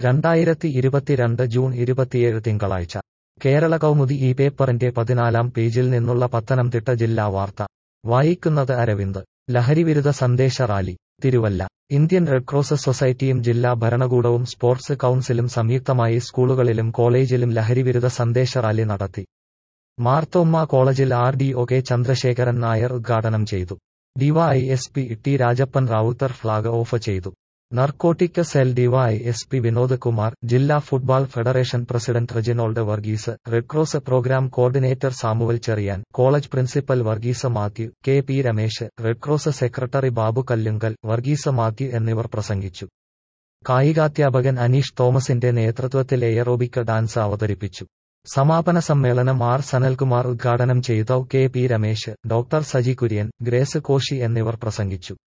രണ്ടായിരത്തി ഇരുപത്തിരണ്ട് ജൂൺ ഇരുപത്തിയേഴ് തിങ്കളാഴ്ച കേരള കൗമുദി ഈ പേപ്പറിന്റെ പതിനാലാം പേജിൽ നിന്നുള്ള പത്തനംതിട്ട ജില്ലാ വാർത്ത വായിക്കുന്നത് അരവിന്ദ് ലഹരിവിരുദ്ധ സന്ദേശ rally Thiruvalla Indian red cross സൊസൈറ്റിയും ജില്ലാ ഭരണകൂടവും സ്പോർട്സ് കൗൺസിലും സംയുക്തമായി സ്കൂളുകളിലും കോളേജിലും ലഹരിവിരുദ്ധ സന്ദേശ റാലി നടത്തി മാർത്തോമ്മ കോളേജിൽ R D O K Chandrasekharan Nair ഉദ്ഘാടനം ചെയ്തു DYSP T Rajappan Ravuthar flag off ചെയ്തു narcotic cell DYSP Vinod Kumar ജില്ലാ football federation president Reginald Varghese red cross programme coordinator Samuel Cherian college principal Varghese Mathew K P Ramesh red cross secretary Babu Kallungal Varghese Mathew എന്നിവർ പ്രസംഗിച്ചു കായികാധ്യാപകൻ അനീഷ് തോമസിന്റെ നേതൃത്വത്തിൽ എയറോബിക് ഡാൻസ് അവതരിപ്പിച്ചു സമാപന സമ്മേളനം ആർ സനൽകുമാർ ഉദ്ഘാടനം ചെയ്ത K P Ramesh doctor Saji Kurian Grace Koshy എന്നിവർ പ്രസംഗിച്ചു